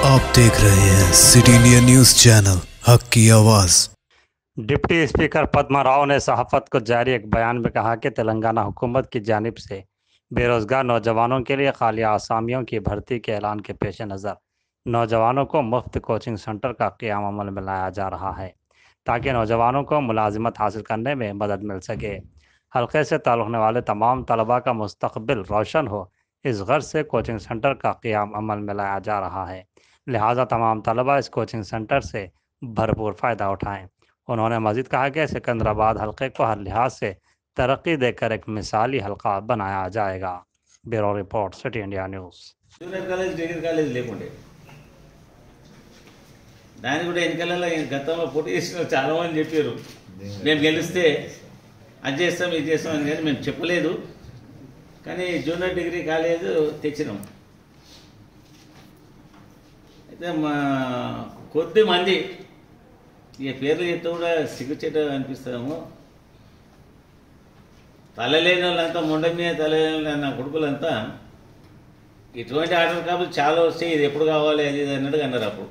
आप देख रहे हैं सिटी इंडिया न्यूज चैनल हक की आवाज डिप्टी स्पीकर पद्मा राव ने सहाफत को जारी एक बयान में कहा कि तेलंगाना हुकूमत की जानिब से बेरोजगार नौजवानों के लिए खाली आसामियों की भर्ती के ऐलान के पेश नज़र नौजवानों को मुफ्त कोचिंग सेंटर का क्याम अमल में लाया जा रहा है ताकि नौजवानों को मुलाजिमत हासिल करने में मदद मिल सके हल्के से ताल्लुक़ होने वाले तमाम तलबा का मुस्तकबिल रोशन हो इस गर्ज से कोचिंग सेंटर का क्याम अमल में लाया जा रहा है लिहाजा तमाम तलबा इस कोचिंग सेंटर से भरपूर फ़ायदा उठाएं उन्होंने मजीद कहा कि सिकंदराबाद हल्के को हर लिहाज से तरक्की देकर एक मिसाली हल्का बनाया जाएगा bureau report city India news junior college degree college లేకుండే దాని కూడా ఎన్నికలలో గతంలో పోటీ చేసిన చాలా మంది చెప్పారు మేము గెలిస్తే అది చేస్తాం ఇది చేస్తాం అని కానీ మేము చెప్పలేదు కానీ జూనియర్ డిగ్రీ కాలేజ్ తెచ్చినాం అయితే మా కొద్ది మంది ఈ పేర్లు చెప్తే కూడా సిగ్గుచేట అనిపిస్తాము తలలేని వాళ్ళంతా మొండ మీద తలలేని నా కొడుకులంతా ఇటువంటి ఆర్డర్ కాబట్టి చాలా వస్తాయి ఇది ఎప్పుడు కావాలి అది ఇది అన్నట్టుగా అన్నారు అప్పుడు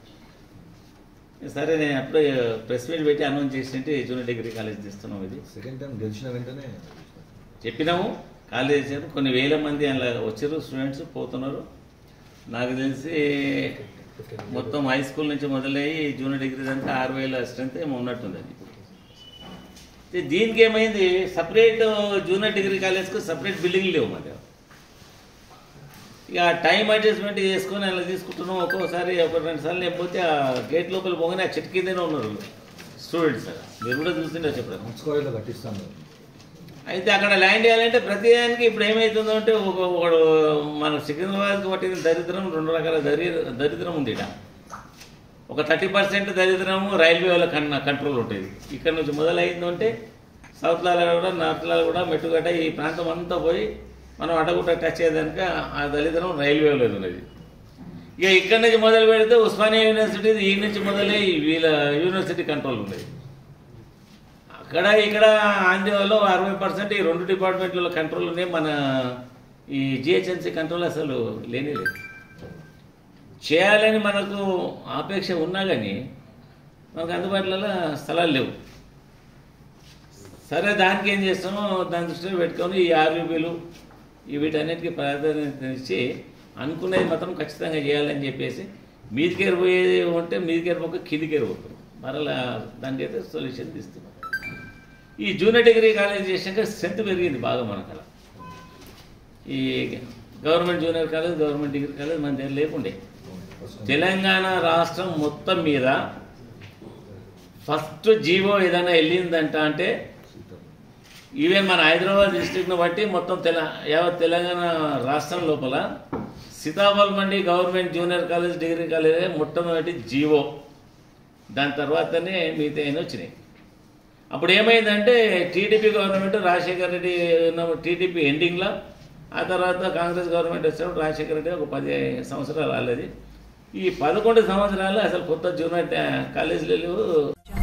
సరే నేను అప్పుడే ప్రెస్ మీట్ పెట్టి అనౌన్స్ చేసింటే జూనియర్ డిగ్రీ కాలేజ్ తీస్తున్నాం ఇది సెకండ్ టైం గెలిచిన వెంటనే చెప్పినాము కాలేజ్ చేసారు కొన్ని వేల మంది అలా వచ్చారు స్టూడెంట్స్ పోతున్నారు నాకు తెలిసి మొత్తం హై స్కూల్ నుంచి మొదలయ్యి జూనియర్ డిగ్రీ దాకా ఆరు వేల స్ట్రెంత్ ఏమో ఉన్నట్టుంది అది అయితే దీనికి ఏమైంది సపరేట్ జూనియర్ డిగ్రీ కాలేజ్కి సపరేట్ బిల్డింగ్ లేవు మా దగ్గర ఇక టైం అడ్జస్ట్మెంట్ చేసుకొని అలా తీసుకుంటున్నాం ఒక్కోసారి ఒక రెండు సార్లు లేకపోతే ఆ గేట్ లోపల పోగానే ఆ చెట్టు కిందనే ఉన్నారు స్టూడెంట్స్ మీరు కూడా చూస్తుండే చెప్పడం మున్సిపాలిటీలో కట్టిస్తాను అయితే అక్కడ ల్యాండ్ చేయాలంటే ప్రతి దానికి ఇప్పుడు ఏమవుతుందో అంటే ఒక ఒకడు మన సికింద్రాబాద్కి పట్టిన దరిద్రం రెండు రకాల దరి దరిద్రం ఉంది ఇక్కడ ఒక థర్టీ పర్సెంట్ దరిద్రము రైల్వే వాళ్ళ కన్నా కంట్రోల్ ఉంటుంది ఇక్కడ నుంచి మొదలైందంటే సౌత్లాల కూడా నార్త్లాల కూడా మెట్టుగడ్డ ఈ ప్రాంతం అంతా పోయి మనం అడగుట్ట టచ్ అయ్యేదాక ఆ దరిద్రం రైల్వే వాళ్ళది ఉన్నది ఇక ఇక్కడ నుంచి మొదలు పెడితే ఉస్మానియా యూనివర్సిటీ ఈ నుంచి మొదలై వీళ్ళ యూనివర్సిటీ కంట్రోల్ ఉన్నది అక్కడ ఇక్కడ ఆంధ్రలో అరవై పర్సెంట్ ఈ రెండు డిపార్ట్మెంట్ల కంట్రోల్ ఉన్నాయి మన ఈ జిహెచ్ఎంసీ కంట్రోల్ అసలు లేనే లేదు చేయాలని మనకు ఆపేక్ష ఉన్నా కానీ మనకు అందుబాటులో స్థలాలు లేవు సరే దానికి ఏం చేస్తామో దాని దృష్టిలో పెట్టుకొని ఈ ఆర్యూబీలు ఈ వీటన్నిటికీ ప్రాధాన్యత ఇచ్చి అనుకునేది మాత్రం ఖచ్చితంగా చేయాలని చెప్పేసి మీదికేరు పోయేది ఉంటే మీదికేరు పోక కిందికేరు పోతాం మరలా దానికి అయితే సొల్యూషన్ తీస్తున్నాం ఈ జూనియర్ డిగ్రీ కాలేజ్ చేసాక స్ట్రెంత్ పెరిగింది బాగా మనకు అలా ఈ government junior college government degree college మన దగ్గర లేకుండే తెలంగాణ రాష్ట్రం మొత్తం మీద ఫస్ట్ జీవో ఏదైనా వెళ్ళిందంట అంటే ఈవెన్ మన హైదరాబాద్ డిస్ట్రిక్ట్ను బట్టి మొత్తం తెల యావత్ తెలంగాణ రాష్ట్రం లోపల Sitaphal Mandi government junior college degree college మొట్టమొదటి జీవో దాని తర్వాతనే మిగతా అయినా వచ్చినాయి అప్పుడు ఏమైందంటే టీడీపీ గవర్నమెంట్ రాజశేఖర రెడ్డి ఉన్న టీడీపీ ఎండింగ్లో ఆ తర్వాత కాంగ్రెస్ గవర్నమెంట్ వచ్చినప్పుడు రాజశేఖర రెడ్డి ఒక పది సంవత్సరాలు రాలేదు ఈ పదకొండు సంవత్సరాలు అసలు కొత్త జూనియర్ కాలేజీలు లేవు